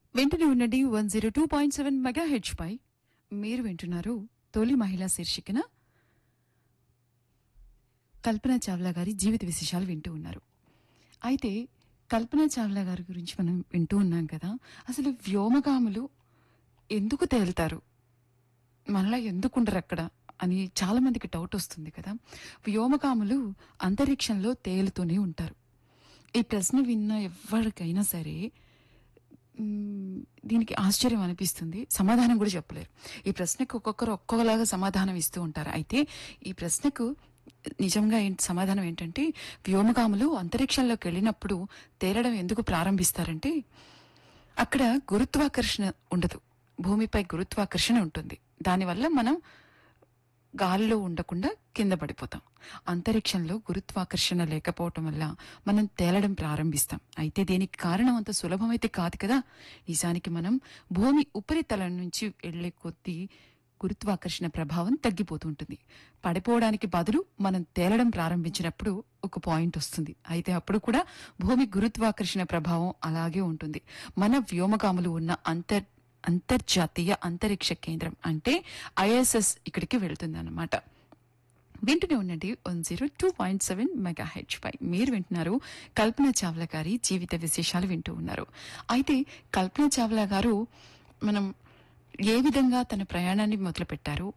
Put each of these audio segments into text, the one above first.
వెంటనే ఉండండి one zero two point seven megahertz పై మీరు వింటున్నారు తొలి మహిళా శీర్షికన కల్పన చావ్లా గారి జీవిత విశేషాలు వింటూ ఉన్నారు అయితే కల్పన చావ్లా గారి గురించి మనం వింటూ ఉన్నాం కదా అసలు వ్యోమగాములు ఎందుకు తేలుతారు మనలా ఎందుకు ఉండరు అక్కడ అని చాలా మందికి డౌట్ వస్తుంది కదా వ్యోమగాములు అంతరిక్షంలో తేలుతూనే ఉంటారు ఈ ప్రశ్న విన్న ఎవరికైనా సరే మ్మ్, దీనికి ఆశ్చర్యం అనిపిస్తుంది సమాధానం కూడా చెప్పలేరు ఈ ప్రశ్నకు ఒక్కొక్కరు ఒక్కొక్కలాగా సమాధానం ఇస్తూ ఉంటారు అయితే ఈ ప్రశ్నకు నిజంగా ఏంటి సమాధానం ఏంటంటే వ్యోమగాములు అంతరిక్షంలోకి వెళ్ళినప్పుడు తేలడం ఎందుకు ప్రారంభిస్తారంటే అక్కడ గురుత్వాకర్షణ ఉండదు భూమిపై గురుత్వాకర్షణ ఉంటుంది దానివల్ల మనం గాలిలో ఉండకుండా కింద పడిపోతాం అంతరిక్షంలో గురుత్వాకర్షణ లేకపోవటం వల్ల మనం తేలడం ప్రారంభిస్తాం అయితే దీనికి కారణం అంత సులభమైతే కాదు కదా నిజానికి మనం భూమి ఉపరితలం నుంచి వెళ్లే కొద్దీ గురుత్వాకర్షణ ప్రభావం తగ్గిపోతుంటుంది పడిపోవడానికి బదులు మనం తేలడం ప్రారంభించినప్పుడు ఒక పాయింట్ వస్తుంది అయితే అప్పుడు కూడా భూమి గురుత్వాకర్షణ ప్రభావం అలాగే ఉంటుంది మన వ్యోమగాములు ఉన్న అంతర్ అంతర్జాతీయ అంతరిక్ష కేంద్రం అంటే ఐఎస్ఎస్ ఇక్కడికి వెళ్తుందన్నమాట వింటూనే ఉండండి one zero two point seven megahertz పై మీరు వింటున్నారు కల్పన చావ్లా గారి జీవిత విశేషాలు వింటూ ఉన్నారు అయితే కల్పన చావ్లా గారు మనం ఏ విధంగా తన ప్రయాణాన్ని మొదలుపెట్టారు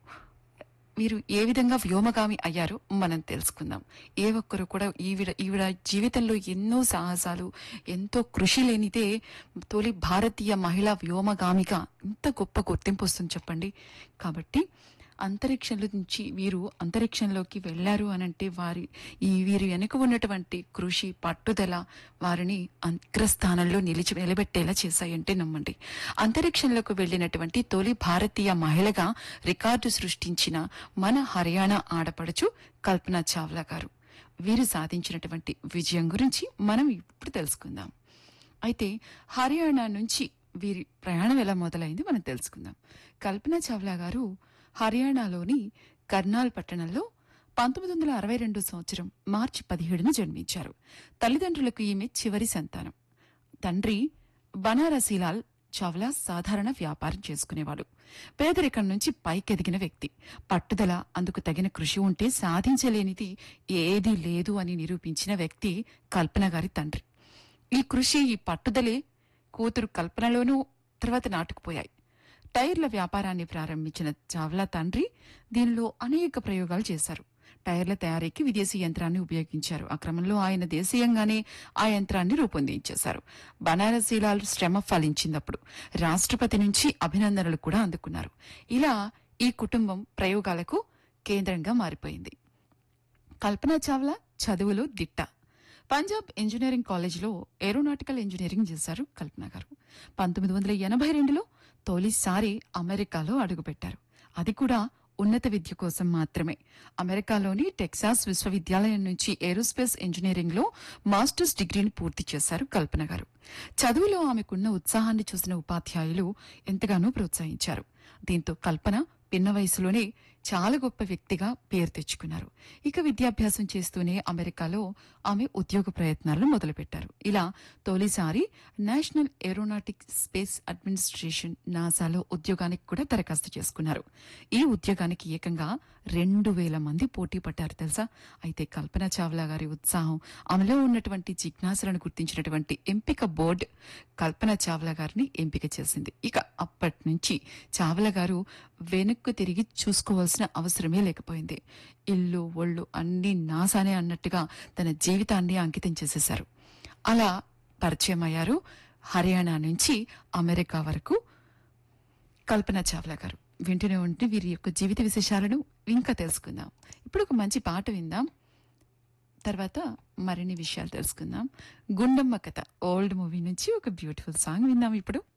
వీరు ఏ విధంగా వ్యోమగామి అయ్యారో మనం తెలుసుకుందాం ఏ ఒక్కరు కూడా ఈవిడ ఈవిడ జీవితంలో ఎన్నో సాహసాలు ఎంతో కృషి లేనిదే తొలి భారతీయ మహిళా వ్యోమగామిగా ఇంత గొప్ప గుర్తింపు వస్తుంది చెప్పండి కాబట్టి అంతరిక్షంలో నుంచి వీరు అంతరిక్షంలోకి వెళ్లారు అనంటే వారి ఈ వీరు వెనుక ఉన్నటువంటి కృషి పట్టుదల వారిని అగ్రస్థానంలో నిలిచి నిలబెట్టేలా చేశాయంటే నమ్మండి అంతరిక్షంలోకి వెళ్లినటువంటి తొలి భారతీయ మహిళగా రికార్డు సృష్టించిన మన హర్యానా ఆడపడుచు కల్పన చావ్లా గారు వీరు సాధించినటువంటి విజయం గురించి మనం ఇప్పుడు తెలుసుకుందాం అయితే హర్యానా నుంచి వీరి ప్రయాణం ఎలా మొదలైంది మనం తెలుసుకుందాం కల్పన చావ్లా గారు హర్యానాలోని కర్నాల్ పట్టణంలో పంతొమ్మిది వందల అరవై రెండు సంవత్సరం మార్చి పదిహేడున జన్మించారు తల్లిదండ్రులకు ఈమె చివరి సంతానం తండ్రి బనారసీలాల్ చావ్లా సాధారణ వ్యాపారం చేసుకునేవాడు పేదరికం నుంచి పైకెదిగిన వ్యక్తి పట్టుదల అందుకు తగిన కృషి ఉంటే సాధించలేనిది ఏదీ లేదు అని నిరూపించిన వ్యక్తి కల్పన గారి తండ్రి ఈ కృషి ఈ పట్టుదలే కూతురు కల్పనలోనూ తర్వాత నాటుకుపోయాయి టైర్ల వ్యాపారాన్ని ప్రారంభించిన చావ్లా తండ్రి దీనిలో అనేక ప్రయోగాలు చేశారు టైర్ల తయారీకి విదేశీ యంత్రాన్ని ఉపయోగించారు ఆ క్రమంలో ఆయన దేశీయంగానే ఆ యంత్రాన్ని రూపొందించేశారు బనారసీలాల్ శ్రమ ఫలించినప్పుడు రాష్ట్రపతి నుంచి అభినందనలు కూడా అందుకున్నారు ఇలా ఈ కుటుంబం ప్రయోగాలకు కేంద్రంగా మారిపోయింది కల్పన చావ్లా చదువులో దిట్ట పంజాబ్ ఇంజనీరింగ్ కాలేజీలో ఏరోనాటికల్ ఇంజనీరింగ్ చేశారు కల్పన గారు పంతొమ్మిది వందల ఎనభై రెండులో తొలిసారి అమెరికాలో అడుగుపెట్టారు అది కూడా ఉన్నత విద్య కోసం మాత్రమే అమెరికాలోని టెక్సాస్ విశ్వవిద్యాలయం నుంచి ఏరోస్పేస్ ఇంజనీరింగ్ లో మాస్టర్స్ డిగ్రీని పూర్తి చేశారు కల్పన గారు చదువులో ఆమెకున్న ఉత్సాహాన్ని చూసిన ఉపాధ్యాయులు ఎంతగానో ప్రోత్సహించారు దీంతో కల్పన పిన్న వయసులోనే చాలా గొప్ప వ్యక్తిగా పేరు తెచ్చుకున్నారు ఇక విద్యాభ్యాసం చేస్తూనే అమెరికాలో ఆమె ఉద్యోగ ప్రయత్నాలను మొదలుపెట్టారు ఇలా తొలిసారి నేషనల్ ఏరోనాటిక్ స్పేస్ అడ్మినిస్ట్రేషన్ నాసాలో ఉద్యోగానికి కూడా దరఖాస్తు చేసుకున్నారు ఈ ఉద్యోగానికి ఏకంగా రెండు వేల మంది పోటీ పడ్డారు తెలుసా అయితే కల్పన చావ్లా గారి ఉత్సాహం ఆమెలో ఉన్నటువంటి జిజ్ఞాసలను గుర్తించినటువంటి ఎంపిక బోర్డు కల్పన చావ్లా గారిని ఎంపిక చేసింది ఇక అప్పటి నుంచి చావ్లా గారు వెనక్కు తిరిగి చూసుకోవాల్సిన అవసరమే లేకపోయింది ఇల్లు ఒళ్ళు అన్ని నాసానే అన్నట్టుగా తన జీవితాన్ని అంకితం చేసేశారు అలా పరిచయం అయ్యారు హర్యానా నుంచి అమెరికా వరకు కల్పన చావ్లా గారు వింటూనే ఉంటే వీరి యొక్క జీవిత విశేషాలను ఇంకా తెలుసుకుందాం ఇప్పుడు ఒక మంచి పాట విందాం తర్వాత మరిన్ని విషయాలు తెలుసుకుందాం గుండమ్మ కథ ఓల్డ్ మూవీ నుంచి ఒక బ్యూటిఫుల్ సాంగ్ విందాం ఇప్పుడు